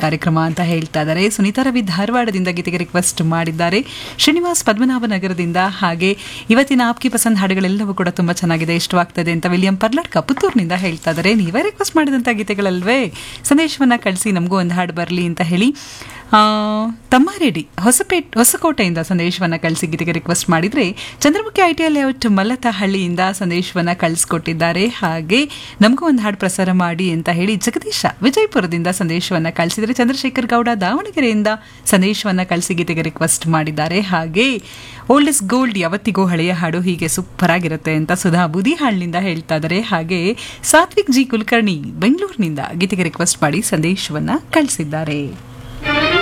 ಕಾರ್ಯಕ್ರಮ ಅಂತ ಹೇಳ್ತಾ ಇದ್ದಾರೆ ಸುನೀತಾ ರವಿ ಧಾರವಾಡದಿಂದ ಗೀತೆಗೆ ರಿಕ್ವೆಸ್ಟ್ ಮಾಡಿದ್ದಾರೆ ಶ್ರೀನಿವಾಸ್ ಪದ್ಮನಾಭ ನಗರದಿಂದ ಹಾಗೆ ಇವತ್ತಿನ ಆಪ್ಕಿ ಪಸಂದ್ ಹಾಡುಗಳೆಲ್ಲವೂ ಕೂಡ ತುಂಬಾ ಚೆನ್ನಾಗಿದೆ ಇಷ್ಟವಾಗ್ತದೆ ಅಂತ ವಿಲಿಯಂ ಪರ್ಲಾಡ್ಕ ಪುತ್ತೂರಿನಿಂದ ಹೇಳ್ತಾ ಇದ್ದಾರೆ ನೀವೇ ರಿಕ್ವೆಸ್ಟ್ ಮಾಡಿದಂಥ ಗೀತೆಗಳಲ್ವೇ ಸಂದೇಶವನ್ನ ಕಳಿಸಿ ನಮಗೂ ಒಂದು ಹಾಡು ಬರಲಿ ಅಂತ ಹೇಳಿ ಆ, ತಮ್ಮಾರೆಡ್ಡಿ ಹೊಸಪೇಟ್ ಹೊಸಕೋಟೆಯಿಂದ ಸಂದೇಶವನ್ನ ಕಳಿಸಿ ಗೀತೆಗೆ ರಿಕ್ವೆಸ್ಟ್ ಮಾಡಿದ್ರೆ ಚಂದ್ರಮುಖಿ ಐ ಟಿ ಲೇಔಟ್ ಮಲ್ಲತಹಳ್ಳಿಯಿಂದ ಸಂದೇಶವನ್ನ ಕಳಿಸ್ಕೊಟ್ಟಿದ್ದಾರೆ ಹಾಗೆ ನಮಗೂ ಒಂದು ಹಾಡು ಪ್ರಸಾರ ಮಾಡಿ ಅಂತ ಹೇಳಿ ಜಗದೀಶ ವಿಜಯಪುರದಿಂದ ಸಂದೇಶವನ್ನ ಕಳಿಸಿದರೆ ಚಂದ್ರಶೇಖರ್ ಗೌಡ ದಾವಣಗೆರೆಯಿಂದ ಸಂದೇಶವನ್ನ ಕಳಿಸಿ ಗೀತೆಗೆ ರಿಕ್ವೆಸ್ಟ್ ಮಾಡಿದ್ದಾರೆ ಹಾಗೆ ಓಲ್ಡ್ ಇಸ್ ಗೋಲ್ಡ್ ಯಾವತ್ತಿಗೂ ಹಳೆಯ ಹಾಡು ಹೀಗೆ ಸೂಪರ್ ಆಗಿರುತ್ತೆ ಅಂತ ಸುಧಾ ಬುದಿಹಾಳ್ನಿಂದ ಹೇಳ್ತಾ ಇದ್ದಾರೆ ಹಾಗೆ ಸಾತ್ವಿಕ್ ಜಿ ಕುಲಕರ್ಣಿ ಬೆಂಗಳೂರಿನಿಂದ ಗೀತೆಗೆ ರಿಕ್ವೆಸ್ಟ್ ಮಾಡಿ ಸಂದೇಶವನ್ನ ಕಳಿಸಿದ್ದಾರೆ